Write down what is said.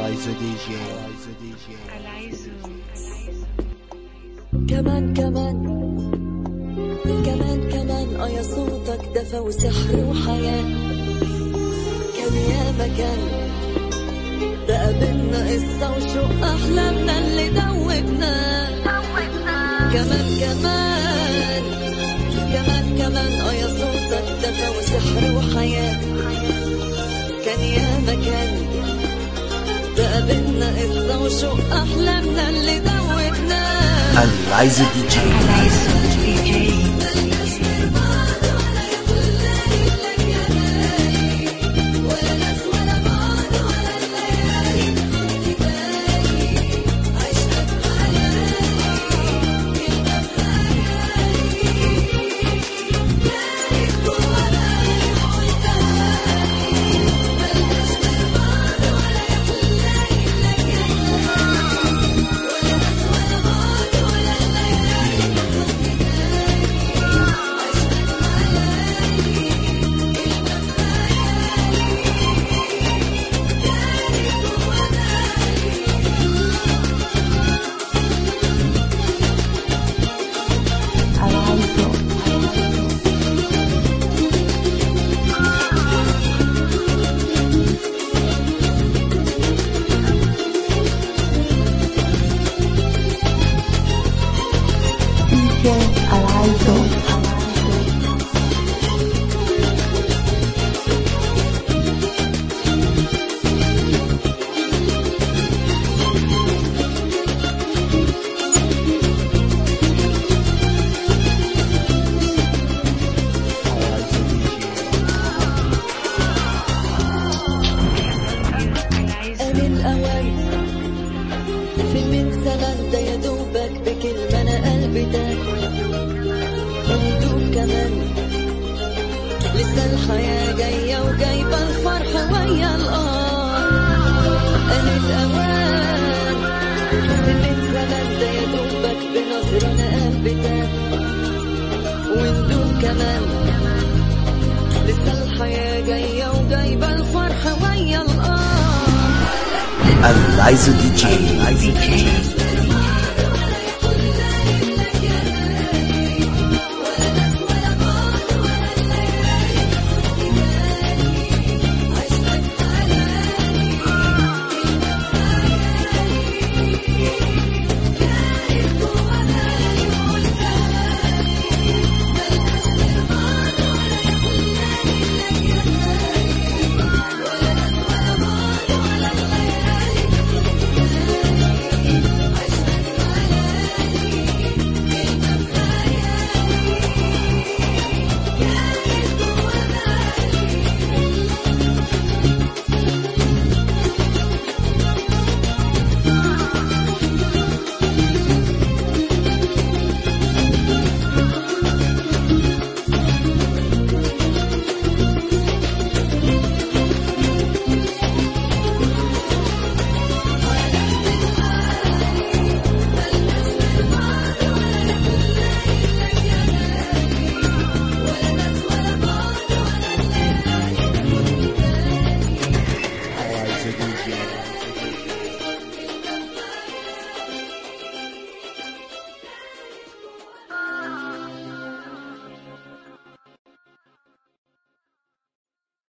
العايزو دي جي العايزو دي جي كمان كمان كمان كمان اه يا صوتك دفى وسحر وحياة كان يا مكان بقى بينا قصة وشوق أحلامنا اللي دوبنا كمان كمان كمان كمان اه يا صوتك دفى وسحر وحياة كان يا مكان بقى بينا قصة وشوق أحلامنا اللي دوبنا العايزو دي جي العايزو دي جي آن الأوان في من زمن ده يا دوبك بكلمة أنا قلبي داك وندوب كمان لسه الحياة جاية وجايبة الفرح ويا القمر آن الأوان في من زمن ده يا دوبك بنظرة أنا قلبي داك وندوب كمان لسه الحياة جاية وجايبة الفرح ويا القمر العايزو دي جي